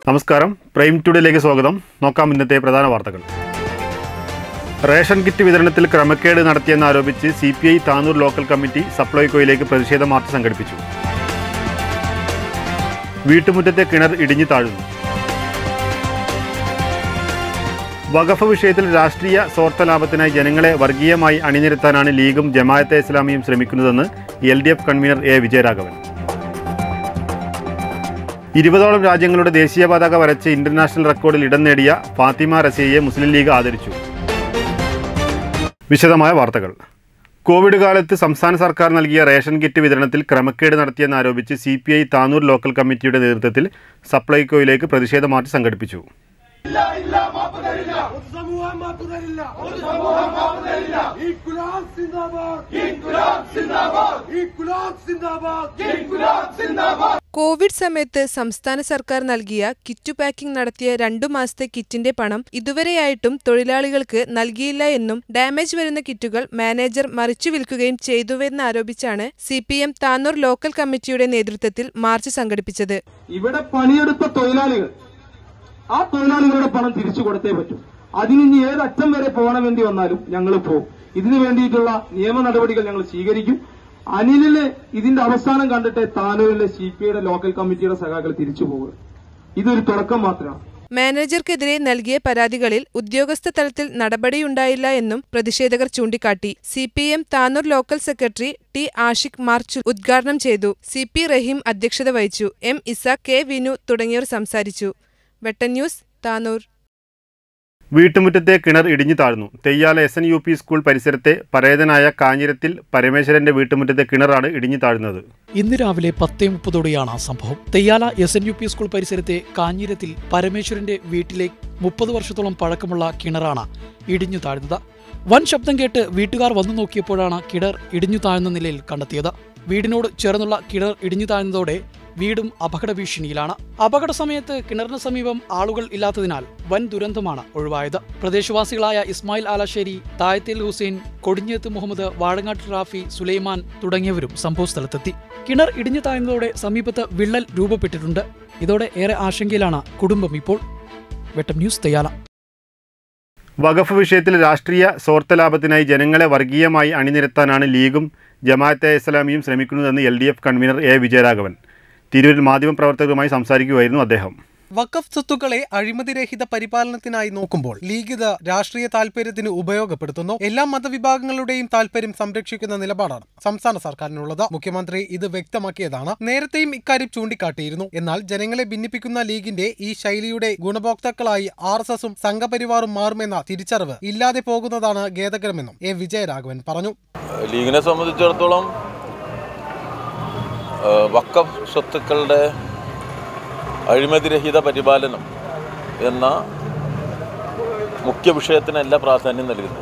നമസ്കാരം പ്രൈം ടുഡേയിലേക്ക് സ്വാഗതം നോക്കാം ഇന്നത്തെ പ്രധാന വാർത്തകൾ റേഷൻ കിറ്റ് വിതരണത്തിൽ ക്രമക്കേട് നടത്തിയെന്നാരോപിച്ച് C P I Tanur local committee സപ്ലൈകോയിലേക്ക് പ്രതിഷേധ മാർച്ച് സംഘടിപ്പിച്ചു വീട്ടുമുറ്റത്തെ കിണർ ഇടിഞ്ഞു താഴുന്നു വഖഫ് വിഷയത്തിൽ രാഷ്ട്രീയ സ്വാർത്ഥ ലാഭത്തിനായി ജനങ്ങളെ വർഗീയമായി അണിനിരത്താനാണ് ലീഗും ജമാഅത്തെ ഇസ്ലാമിയും ശ്രമിക്കുന്നതെന്ന് L D F convener A Vijayaraghavan ഇരുപതോളം രാജ്യങ്ങളുടെ ദേശീയ പതാക വരച്ച് ഇന്റർനാഷണൽ റെക്കോർഡിൽ ഇടം നേടിയ ഫാത്തിമ റസിയയെ മുസ്ലിം ലീഗ് ആദരിച്ചു വിശദമായ വാർത്തകൾ കോവിഡ് കാലത്ത് സംസ്ഥാന സർക്കാർ നൽകിയ റേഷൻ കിറ്റ് വിതരണത്തിൽ ക്രമക്കേട് നടത്തിയെന്നാരോപിച്ച് C P I Tanur local കമ്മിറ്റിയുടെ നേതൃത്വത്തിൽ സപ്ലൈകോയിലേക്ക് പ്രതിഷേധ മാർച്ച് സംഘടിപ്പിച്ചു സമൂഹം മാപ്പ് തരില്ല ഒരു സമൂഹം മാപ്പ് തരില്ല ഈ ഗുലാബ് സിന്ദാബാദ് ഈ ഗുലാബ് സിന്ദാബാദ് ഈ ഗുലാബ് സിന്ദാബാദ് ഈ ഗുലാബ് സിന്ദാബാദ് കോവിഡ് സമയത്ത് സംസ്ഥാന സർക്കാർ നൽകിയ കിറ്റ് പാക്കിംഗ് നടത്തിയ രണ്ടു മാസത്തെ കിറ്റിന്റെ പണം ഇതുവരെയായിട്ടും തൊഴിലാളികൾക്ക് നൽകിയില്ല എന്നും ഡാമേജ് വരുന്ന കിറ്റുകൾ മാനേജർ മറിച്ചു വിൽക്കുകയും ചെയ്തുവെന്നാരോപിച്ചാണ് C P M Tanur local കമ്മിറ്റിയുടെ നേതൃത്വത്തിൽ മാർച്ച് സംഘടിപ്പിച്ചത് ഇവിടെ പണിയെടുത്ത തൊഴിലാളികൾ ആ തൊഴിലാളികളുടെ പണം തിരിച്ചു കൊടുത്തേ പറ്റൂ അതിന് ഇനി ഏതറ്റം വരെ പോകണം വേണ്ടി വന്നാലും ഞങ്ങൾ പോകും ഇതിനു വേണ്ടിയിട്ടുള്ള നിയമ നടപടികൾ ഞങ്ങൾ സ്വീകരിക്കും അനിലിന് ഇതിന്റെ അവസാനം കണ്ടിട്ട് താനൂരിലെ സി പി ഐയുടെ ലോക്കൽ കമ്മിറ്റിയുടെ സഖാക്കൾ തിരിച്ചു പോകുക ഇതൊരു തുടക്കം മാത്രമാണ് മാനേജർക്കെതിരെ നൽകിയ പരാതികളിൽ ഉദ്യോഗസ്ഥ തലത്തിൽ നടപടിയുണ്ടായില്ല എന്നും പ്രതിഷേധകർ ചൂണ്ടിക്കാട്ടി C P M Tanur local secretary T Ashiq march ഉദ്ഘാടനം ചെയ്തു സി പി റഹീം അധ്യക്ഷത വഹിച്ചു എം ഇസാഖ് കെ വിനു തുടങ്ങിയവർ സംസാരിച്ചു വെട്ടൻ ന്യൂസ് താനൂർ വീട്ടുമുറ്റത്തെ കിണർ ഇടിഞ്ഞു താഴ്ന്നു Theyyala S N U P school പരിസരത്തെ പരേതനായ കാഞ്ഞിരത്തിൽ പരമേശ്വരന്റെ വീട്ടുമുറ്റത്തെ കിണറാണ് ഇടിഞ്ഞു താഴ്ന്നത് ഇന്ന് രാവിലെ പത്തേ മുപ്പതോടെയാണ് സംഭവം Theyyala S N U P school പരിസരത്തെ കാഞ്ഞിരത്തിൽ പരമേശ്വരന്റെ വീട്ടിലെ മുപ്പത് വർഷത്തോളം പഴക്കമുള്ള കിണറാണ് ഇടിഞ്ഞു താഴ്ന്നത് വൻ ശബ്ദം കേട്ട് വീട്ടുകാർ വന്നു നോക്കിയപ്പോഴാണ് കിണർ ഇടിഞ്ഞു താഴ്ന്ന നിലയിൽ കണ്ടെത്തിയത് വീടിനോട് ചേർന്നുള്ള കിണർ ഇടിഞ്ഞു താഴ്ന്നതോടെ വീടും അപകട ഭീഷണിയിലാണ് അപകട സമയത്ത് കിണറിന് സമീപം ആളുകൾ ഇല്ലാത്തതിനാൽ വൻ ദുരന്തമാണ് ഒഴിവായത് പ്രദേശവാസികളായ ഇസ്മായിൽ ആലാശ്ശേരി തായത്തേൽ ഹുസൈൻ കൊടിഞ്ഞേത്ത് മുഹമ്മദ് വാഴങ്ങാട്ട് റാഫി സുലൈമാൻ തുടങ്ങിയവരും സംഭവസ്ഥലത്തെത്തി കിണർ ഇടിഞ്ഞു താഴ്ന്നതോടെ സമീപത്ത് വിള്ളൽ രൂപപ്പെട്ടിട്ടുണ്ട് ഇതോടെ ഏറെ ആശങ്കയിലാണ് കുടുംബം ഇപ്പോൾ വെട്ടം ന്യൂസ് തയ്യാല വഖഫ് വിഷയത്തിൽ രാഷ്ട്രീയ സ്വാർത്ഥ ലാഭത്തിനായി ജനങ്ങളെ വർഗീയമായി അണിനിരത്താനാണ് ലീഗും ജമാഅത്തെ ഇസ്ലാമിയും ശ്രമിക്കുന്നതെന്ന് L D F convener A Vijayaraghavan തിരൂരിൽ മാധ്യമപ്രവർത്തകരുമായി സംസാരിക്കുകയായിരുന്നു അദ്ദേഹം വഖഫ് സ്വത്തുക്കളെ അഴിമതിരഹിത പരിപാലനത്തിനായി നോക്കുമ്പോൾ ലീഗ് ഇത് രാഷ്ട്രീയ താൽപര്യത്തിന് ഉപയോഗപ്പെടുത്തുന്നു എല്ലാ മതവിഭാഗങ്ങളുടെയും താൽപര്യം സംരക്ഷിക്കുന്ന നിലപാടാണ് സംസ്ഥാന സർക്കാരിനുള്ളത് മുഖ്യമന്ത്രി ഇത് വ്യക്തമാക്കിയതാണ് നേരത്തെയും ഇക്കാര്യം ചൂണ്ടിക്കാട്ടിയിരുന്നു എന്നാൽ ജനങ്ങളെ ഭിന്നിപ്പിക്കുന്ന ലീഗിന്റെ ഈ ശൈലിയുടെ ഗുണഭോക്താക്കളായി ആർ എസ് എസും സംഘപരിവാറും മാറുമെന്ന തിരിച്ചറിവ് ഇല്ലാതെ പോകുന്നതാണ് ഖേദകരമെന്നും എ വിജയരാഘവൻ പറഞ്ഞു ലീഗിനെ സംബന്ധിച്ചിടത്തോളം ഏഹ്, വഖഫ് സ്വത്തുക്കളുടെ അഴിമതിരഹിത പരിപാലനം എന്ന മുഖ്യ വിഷയത്തിനല്ല പ്രാധാന്യം നൽകുന്നത്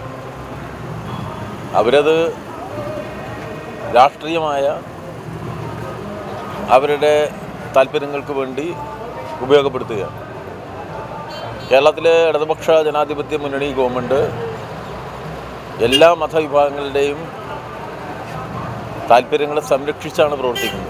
അവരത് രാഷ്ട്രീയമായ അവരുടെ താല്പര്യങ്ങൾക്ക് വേണ്ടി ഉപയോഗപ്പെടുത്തുകയാണ് കേരളത്തിലെ ഇടതുപക്ഷ ജനാധിപത്യ മുന്നണി ഗവൺമെൻറ് എല്ലാ മതവിഭാഗങ്ങളുടെയും താല്പര്യങ്ങളെ സംരക്ഷിച്ചാണ് പ്രവർത്തിക്കുന്നത്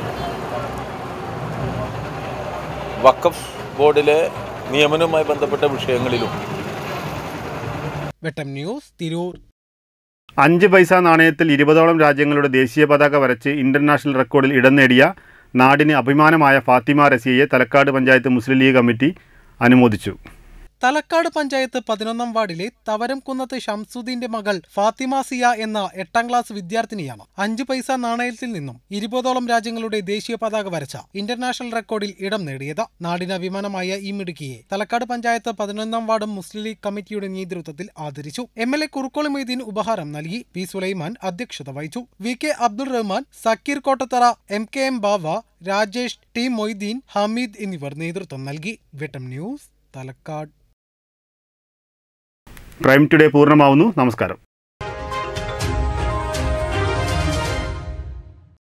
വഖഫ് ബോർഡിലെ നിയമനവുമായി ബന്ധപ്പെട്ട വിഷയങ്ങളിലും വെട്ടം ന്യൂസ് തിരൂർ അഞ്ച് പൈസ നാണയത്തിൽ ഇരുപതോളം രാജ്യങ്ങളുടെ ദേശീയ പതാക വരച്ച് ഇന്റർനാഷണൽ റെക്കോർഡിൽ ഇടം നേടിയ നാടിന് അഭിമാനമായ ഫാത്തിമ റസിയയെ തലക്കാട് പഞ്ചായത്ത് മുസ്ലിം ലീഗ് കമ്മിറ്റി അനുമോദിച്ചു തലക്കാട് പഞ്ചായത്ത് പതിനൊന്നാം വാർഡിലെ തവരം കുന്നത്ത് ഷംസുദ്ദീന്റെ മകൾ ഫാത്തിമ സിയ എന്ന എട്ടാം ക്ലാസ് വിദ്യാർത്ഥിനിയാണ് അഞ്ചു പൈസ നാണയത്തിൽ നിന്നും ഇരുപതോളം രാജ്യങ്ങളുടെ ദേശീയ പതാക വരച്ച ഇന്റർനാഷണൽ റെക്കോർഡിൽ ഇടം നേടിയത് നാടിന് അഭിമാനമായ ഈ മിടുക്കിയെ തലക്കാട് പഞ്ചായത്ത് പതിനൊന്നാം വാർഡ് മുസ്ലിം ലീഗ് കമ്മിറ്റിയുടെ നേതൃത്വത്തിൽ ആദരിച്ചു M L A Kurukkoli Moideen ഉപഹാരം നൽകി പി സുലൈമാൻ അധ്യക്ഷത വഹിച്ചു V K Abdul Rahman Sakkeer Kottathara M K M Bava Rajesh T Moideen Hameed എന്നിവർ നേതൃത്വം നൽകി Vettam news Thalakkad prime today പൂർണ്ണമാവുന്നു നമസ്കാരം